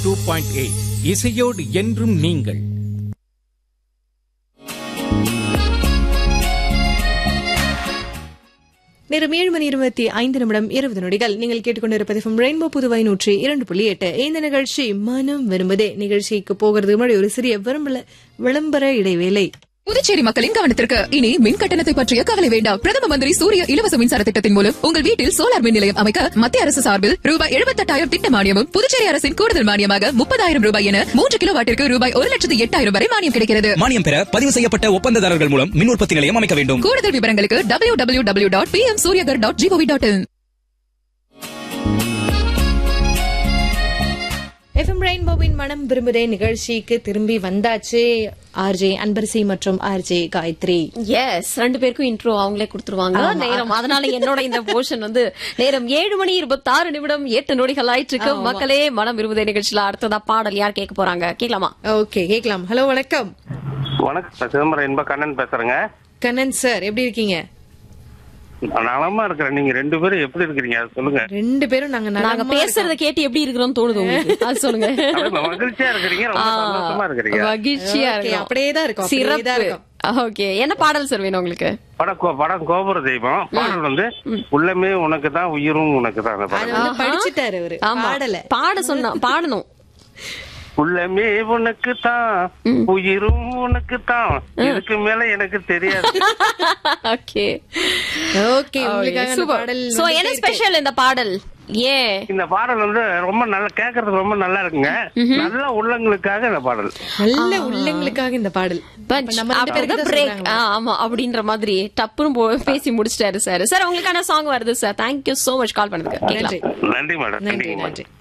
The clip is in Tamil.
டூ பாயிண்ட் எயிட் இசையோடு என்றும் நீங்கள் நேரம் ஏழு மணி இருபத்தி ஐந்து நிமிடம் இருபது நொடிகள் நீங்கள் கேட்டுக்கொண்டிருப்பது ரெயின்போ புதுவை நூற்றி இரண்டு புள்ளி எட்டு இந்த நிகழ்ச்சி மனம் விரும்புதே நிகழ்ச்சிக்கு போகிறது முன்னாடி ஒரு சிறிய விரும்பல விளம்பர இடைவேளை புதுச்சேரி மக்களின் கவனத்திற்கு இனி மின் கட்டணத்தை பற்றிய கவலை வேண்டாம் பிரதம மந்திரி சூரிய இலவச மின்சார திட்டத்தின் மூலம் உங்கள் வீட்டில் சோலார் மின் நிலையம் அமைக்க மத்திய அரசு சார்பில் ரூபாய் எழுபத்தெட்டாயிரம் திட்ட மானியமும் புதுச்சேரி அரசின் கூடுதல் மானியமாக முப்பதாயிரம் ரூபாய் என மூன்று கிலோ வாட்டிற்கு ரூபாய் ஒரு லட்சத்து எட்டாயிரம் வரை மானியம் கிடைக்கிறது மானியம் பெற பதிவு செய்யப்பட்ட ஒப்பந்ததாரர்கள் மூலம் மின் உற்பத்தி நிலையம் அமைக்க வேண்டும் கூடுதல் விவரங்களுக்கு W W W dot P M Suryaghar dot G O V dot in FM ரெயின்போவின் மனம் விரும்புதே நிகழ்ச்சிக்கு திரும்பி வந்தாச்சு ஆர்ஜே அன்பரசி மற்றும் ஆர்ஜே காயத்ரி எஸ் ரெண்டு பேருக்கும் இன்ட்ரோ அவங்களே கொடுத்துருவாங்க நேரம் அதனால என்னோட இந்த போர்ஷன் வந்து நேரம் ஏழு மணி இருபத்தாறு நிமிடம் எட்டு நொடிகள் ஆயிட்டு இருக்கு மக்களே மனம் விரும்புதே நிகழ்ச்சியில அடுத்ததா பாடல் யார் கேட்க போறாங்க கேட்கலாமா ஓகே கேட்கலாம் ஹலோ வணக்கம் வணக்கம் சார் சிதம்பரம் இன்ப கண்ணன் பேசுறேங்க கண்ணன் சார் எப்படி இருக்கீங்க நான் நலமா இருக்கிறேன் நீங்க ரெண்டு பேரும் எப்படி இருக்கிறீங்க அது சொல்லுங்க ரெண்டு பேரும் நாங்க நாங்க நலமா பேசுறத கேட்டு எப்படி இருக்கிறோம் தோணுது உங்களுக்கு அது சொல்லுங்க அப்படியே மகிழ்ச்சியா இருக்கிறீங்க ரொம்ப ஆ, சந்தோஷமா இருக்கிறீங்க மகிழ்ச்சியா Okay, இருக்கும் அப்படியே தான் இருக்கும், அப்படியே தான் சிறப்பு இருக்கும். ஓகே என்ன பாடல் சார் வேணும் உங்களுக்கு படம் கோ- படம் கோபுர தெய்வம் பாடல் வந்து உள்ளமே உனக்கு தான் உயிரும் உனக்கு தான் அந்த அது பாடல் வந்து படிச்சுட்டாரு அவரு ஆமா பாடல பாட சொன்னா பாடணும் உள்ளமே உனக்கு தான் உயிரும் உனக்கு தான் இதுக்கு மேல எனக்கு தெரியாது ஓகே ஓகே உங்களுக்காக அந்த பாடல் சோ வந்துட்டே என்ன இருக்கு. ஸ்பெஷல் இந்த பாடல் ஏன் இந்த பாடல் வந்து ரொம்ப நல்லா கேட்கறதுக்கு ரொம்ப நல்லா இருக்குங்க நல்ல உள்ளங்களுக்காக இந்த பாடல் நல்ல உள்ளங்களுக்காக இந்த பாடல் Bunch. அப்ப நம்ம ரெண்டு பேருக்கு அப்படிதான் தான் break. சொல்றாங்களா? ஆ, ஆமா அப்படின்ற மாதிரி டப்புன்னு போ- பேசி முடிச்சிட்டாரு சார் சார் உங்களுக்கான சாங் வருது sir thank you so much call பண்ணதுக்கு கேட்கலாம் நன்றி நன்றி மேடம் நன்றி நன்றிங்க மேடம் நன்றி